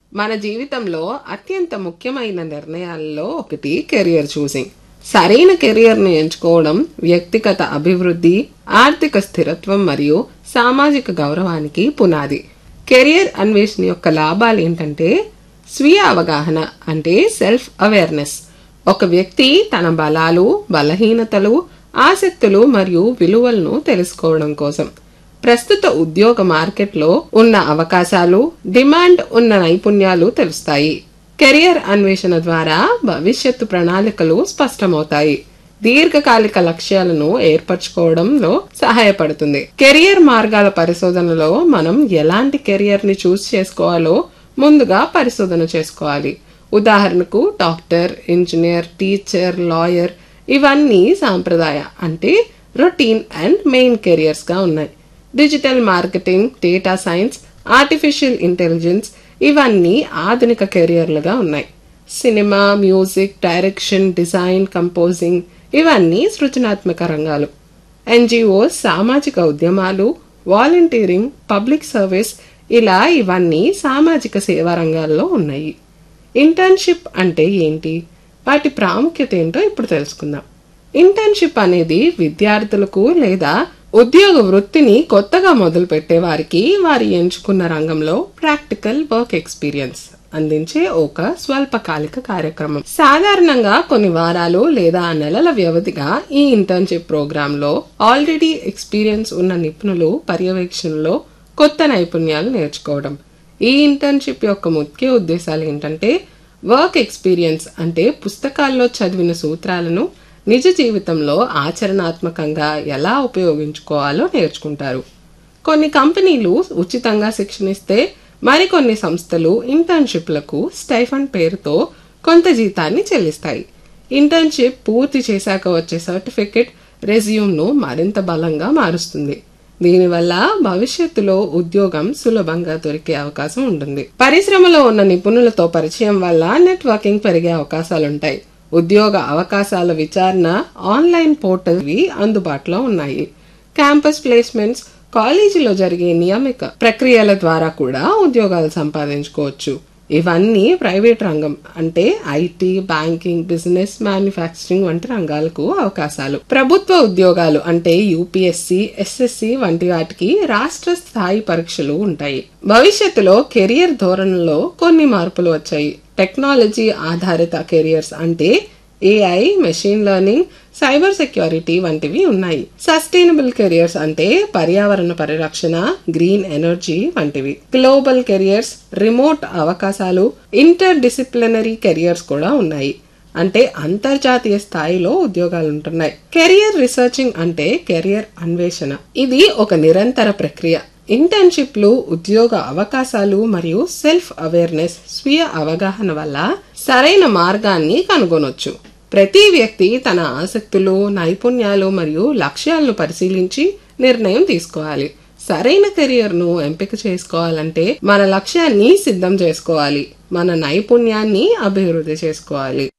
మన జీవితంలో అత్యంత ముఖ్యమైన నిర్ణయాల్లో ఒకటి కెరియర్ చూసింగ్ సరైన కెరియర్ను ఎంచుకోవడం వ్యక్తిగత అభివృద్ధి ఆర్థిక స్థిరత్వం మరియు సామాజిక గౌరవానికి పునాది కెరియర్ అన్వేషణ యొక్క లాభాలు ఏంటంటే స్వీయ అవగాహన అంటే సెల్ఫ్ అవేర్నెస్ ఒక వ్యక్తి తన బలాలు బలహీనతలు ఆసక్తులు మరియు విలువలను తెలుసుకోవడం కోసం ప్రస్తుత ఉద్యోగ మార్కెట్లో ఉన్న అవకాశాలు డిమాండ్ ఉన్న నైపుణ్యాలు తెలుస్తాయి కెరియర్ అన్వేషణ ద్వారా భవిష్యత్తు ప్రణాళికలు స్పష్టమవుతాయి దీర్ఘకాలిక లక్ష్యాలను ఏర్పరచుకోవడంలో సహాయపడుతుంది కెరియర్ మార్గాల పరిశోధనలో మనం ఎలాంటి కెరియర్ ని చూస్ చేసుకోవాలో ముందుగా పరిశోధన చేసుకోవాలి ఉదాహరణకు డాక్టర్ ఇంజనీర్ టీచర్ లాయర్ ఇవన్నీ సాంప్రదాయ అంటే రొటీన్ అండ్ మెయిన్ కెరియర్స్ గా ఉన్నాయి digital marketing data science artificial intelligence ఇవన్నీ ఆధునిక కెరియర్లుగా ఉన్నాయి cinema music direction design composing ఇవన్నీ సృజనాత్మక రంగాలు ఎన్జిఓస్ సామాజిక ఉద్యమాలు వాలంటీరింగ్ పబ్లిక్ సర్వీస్ ఇలా ఇవన్నీ సామాజిక సేవా రంగాల్లో ఉన్నాయి ఇంటర్న్షిప్ అంటే ఏంటి వాటి ప్రాముఖ్యత ఏంటో ఇప్పుడు తెలుసుకుందాం ఇంటర్న్షిప్ అనేది విద్యార్థులకు లేదా ఉద్యోగ వృత్తిని కొత్తగా మొదలు పెట్టే వారికి వారి ఎంచుకున్న రంగంలో ప్రాక్టికల్ వర్క్ ఎక్స్పీరియన్స్ అందించే ఒక స్వల్పకాలిక కార్యక్రమం సాధారణంగా కొన్ని వారాలు లేదా నెలల వ్యవధిగా ఈ ఇంటర్న్షిప్ ప్రోగ్రామ్ లో ఆల్రెడీ ఎక్స్పీరియన్స్ ఉన్న నిపుణులు పర్యవేక్షణలో కొత్త నైపుణ్యాలు నేర్చుకోవడం ఈ ఇంటర్న్షిప్ యొక్క ముఖ్య ఉద్దేశాలు ఏంటంటే వర్క్ ఎక్స్పీరియన్స్ అంటే పుస్తకాల్లో చదివిన సూత్రాలను నిజ జీవితంలో ఆచరణాత్మకంగా ఎలా ఉపయోగించుకోవాలో నేర్చుకుంటారు కొన్ని కంపెనీలు ఉచితంగా శిక్షణ ఇస్తే మరికొన్ని సంస్థలు ఇంటర్న్షిప్లకు స్టైఫండ్ పేరుతో కొంత జీతాన్ని చెల్లిస్తాయి ఇంటర్న్షిప్ పూర్తి చేశాక వచ్చే సర్టిఫికెట్ రెజ్యూమ్ను మరింత బలంగా మారుస్తుంది దీనివల్ల భవిష్యత్తులో ఉద్యోగం సులభంగా దొరికే అవకాశం ఉంటుంది పరిశ్రమలో ఉన్న నిపుణులతో పరిచయం వల్ల నెట్వర్కింగ్ పెరిగే అవకాశాలుంటాయి ఉద్యోగ అవకాశాల విచారణ ఆన్లైన్ పోర్టల్వి అందుబాటులో ఉన్నాయి క్యాంపస్ ప్లేస్మెంట్స్ కాలేజీలో జరిగే నియమిక ప్రక్రియల ద్వారా కూడా ఉద్యోగాలు సంపాదించుకోవచ్చు ఇవన్నీ ప్రైవేట్ రంగం అంటే ఐటీ బ్యాంకింగ్ బిజినెస్ మ్యానుఫ్యాక్చరింగ్ వంటి రంగాలకు అవకాశాలు ప్రభుత్వ ఉద్యోగాలు అంటే యూపీఎస్సీ ఎస్ఎస్సి వంటి వాటికి రాష్ట్ర స్థాయి పరీక్షలు ఉంటాయి భవిష్యత్తులో కెరియర్ ధోరణిలో కొన్ని మార్పులు వచ్చాయి టెక్నాలజీ ఆధారిత కెరియర్స్ అంటే AI machine learning cyber security వంటివి ఉన్నాయి సస్టైనబుల్ కెరియర్స్ అంటే పర్యావరణ పరిరక్షణ గ్రీన్ ఎనర్జీ వంటివి గ్లోబల్ కెరియర్స్ రిమోట్ అవకాశాలు ఇంటర్ డిసిప్లినరీ కెరియర్స్ కూడా ఉన్నాయి అంటే అంతర్జాతీయ స్థాయిలో ఉద్యోగాలు ఉంటున్నాయి కెరియర్ రీసెర్చింగ్ అంటే కెరియర్ అన్వేషణ ఇది ఒక నిరంతర ప్రక్రియ ఇంటర్న్షిప్లు ఉద్యోగ అవకాశాలు మరియు సెల్ఫ్ అవేర్నెస్ స్వీయ అవగాహన వల్ల సరైన మార్గాన్ని కనుగొనొచ్చు ప్రతి వ్యక్తి తన ఆసక్తులు నైపుణ్యాలు మరియు లక్ష్యాలను పరిశీలించి నిర్ణయం తీసుకోవాలి సరైన కెరియర్ ను ఎంపిక చేసుకోవాలంటే మన లక్ష్యాన్ని సిద్ధం చేసుకోవాలి మన నైపుణ్యాన్ని అభివృద్ధి చేసుకోవాలి